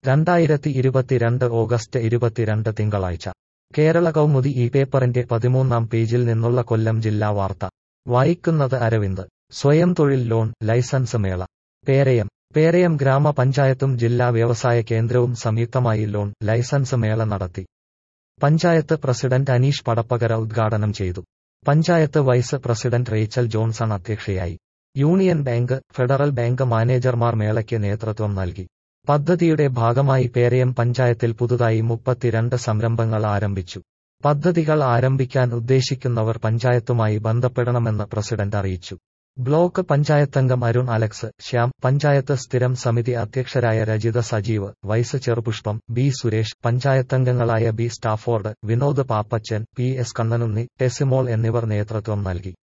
രണ്ടായിരത്തി ഇരുപത്തിരണ്ട് ഓഗസ്റ്റ് ഇരുപത്തിരണ്ട് തിങ്കളാഴ്ച കേരള കൗമുദി ഈ പേപ്പറിന്റെ പതിമൂന്നാം പേജിൽ നിന്നുള്ള കൊല്ലം ജില്ലാ വാർത്ത വായിക്കുന്നത് അരവിന്ദ് സ്വയം തൊഴിൽ ലോൺ ലൈസൻസ് മേള പേരയം പേരയം ഗ്രാമപഞ്ചായത്തും ജില്ലാ വ്യവസായ കേന്ദ്രവും സംയുക്തമായി ലോൺ ലൈസൻസ് മേള നടത്തി പഞ്ചായത്ത് പ്രസിഡന്റ് അനീഷ് പടപ്പകര ഉദ്ഘാടനം ചെയ്തു panchayat vice president Rachel Johnson അധ്യക്ഷയായി യൂണിയൻ ബാങ്ക് ഫെഡറൽ ബാങ്ക് മാനേജർമാർ മേളയ്ക്ക് നേതൃത്വം നൽകി പദ്ധതിയുടെ ഭാഗമായി പേരയം പഞ്ചായത്തിൽ പുതുതായി മുപ്പത്തിരണ്ട് സംരംഭങ്ങൾ ആരംഭിച്ചു പദ്ധതികൾ ആരംഭിക്കാൻ ഉദ്ദേശിക്കുന്നവർ പഞ്ചായത്തുമായി ബന്ധപ്പെടണമെന്ന് പ്രസിഡന്റ് അറിയിച്ചു ബ്ലോക്ക് പഞ്ചായത്തംഗം അരുൺ അലക്സ് ശ്യാം പഞ്ചായത്ത് സ്ഥിരം സമിതി അധ്യക്ഷരായ രജിത സജീവ് വൈസ് ചെറുപുഷ്പം ബി സുരേഷ് പഞ്ചായത്തംഗങ്ങളായ B Stafford Vinod Pappachan P S Kannanunni Tessymol എന്നിവർ നേതൃത്വം നൽകി